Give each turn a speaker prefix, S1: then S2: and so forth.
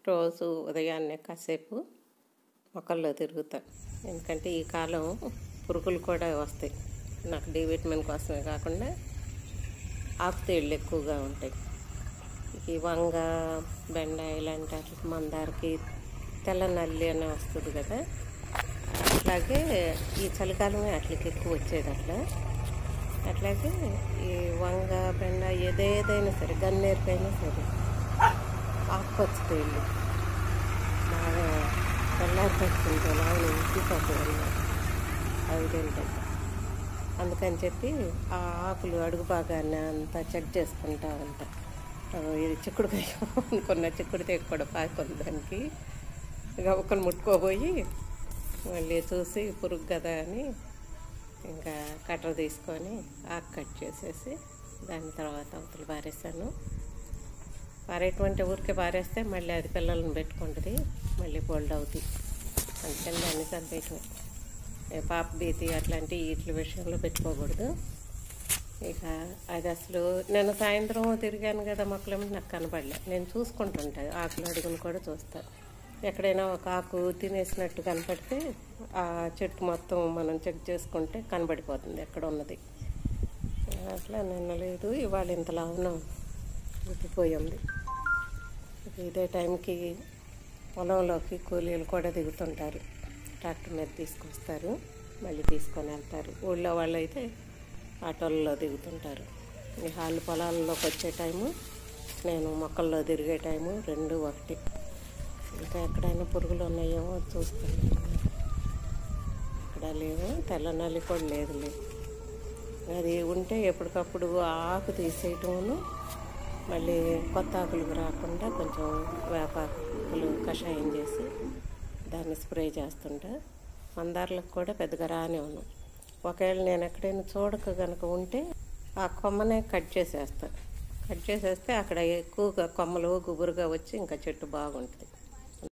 S1: రోజు ఉదయాన్నే కాసేపు మొక్కల్లో తిరుగుతా ఎందుకంటే ఈ కాలం పురుగులు కూడా వస్తాయి నాకు డి విటమిన్ కోసమే కాకుండా ఆకుతేళ్ళు ఎక్కువగా ఉంటాయి ఈ వంగ బెండ ఇలాంటి వాటికి మందారకి తెల్ల నల్లి అని వస్తుంది కదా అట్లాగే ఈ చలికాలమే అట్లకి ఎక్కువ వచ్చేది అట్లా అట్లాగే ఈ వంగ బెండ ఏదేదైనా సరే గన్నేరుకైనా సరే ఆకుపచ్చ తేళ్ళు బాగా తెల్లారి పట్టుకుంటే లాగా ఇంటిపోతుంది అన్నమాట అవి తింటాయి అందుకని చెప్పి ఆ ఆకులు అడుగు భాగాన్ని అంతా చెక్ చేసుకుంటా ఉంటా ఆ, ఇది చిక్కుడుకాయ అనుకున్న చిక్కుడుకాయ కూడా పాకుంది దానికి ఇక ఒకరు ముట్టుకోబోయి మళ్ళీ చూసి పురుగు కదా అని ఇంకా కట్టర్ తీసుకొని ఆకు కట్ చేసేసి దాని తర్వాత అవతల పారేసాను పారేటువంటి ఊరికే పారేస్తే మళ్ళీ అది పిల్లల్ని పెట్టుకుంటుంది మళ్ళీ బోల్డ్ అవుతాయి అందుకని దాన్ని చంపేయటం పాప బీతి అట్లాంటి వీటి విషయంలో పెట్టుకోకూడదు ఇక అది అసలు నేను సాయంత్రం తిరిగాను కదా మొక్కలేమో నాకు కనపడలే నేను చూసుకుంటుంటాను ఆకులు అడుగును కూడా చూస్తా ఎక్కడైనా ఒక ఆకు తినేసినట్టు కనపడితే ఆ చెట్టు మొత్తం మనం చెక్ చేసుకుంటే కనబడిపోతుంది ఎక్కడ ఉన్నది అట్లా నిన్న లేదు ఇవాళ ఇంతలా ఉన్నాం ఉట్టిపోయింది ఇదే టైంకి పొలంలోకి కూలీలు కూడా దిగుతుంటారు ట్రాక్టర్ మీద తీసుకొస్తారు మళ్ళీ తీసుకొని వెళ్తారు ఊళ్ళో వాళ్ళు అయితే ఆటోల్లో దిగుతుంటారు ఈ హాల్ పొలాల్లోకి వచ్చే టైము నేను మొక్కల్లో తిరిగే టైము రెండు ఒకటి ఇంకా ఎక్కడైనా పురుగులు ఉన్నాయేమో చూస్తాను ఇక్కడ లేవు తెల్ల నల్లి కూడా లేదు లేదు అది ఉంటే ఎప్పటికప్పుడు ఆ ఆకు తీసేయటమును మళ్ళీ కొత్త ఆకులకు రాకుండా కొంచెం వేపాకులు కషాయం చేసి దాన్ని స్ప్రే చేస్తుంటా మందార్లకు కూడా పెద్దగా రానే ఉన్నాం ఒకవేళ నేను ఎక్కడైనా చూడక కనుక ఉంటే ఆ కొమ్మనే కట్ చేసేస్తా కట్ చేసేస్తే అక్కడ ఎక్కువగా కొమ్మలు గుబురుగా వచ్చి ఇంకా చెట్టు బాగుంటుంది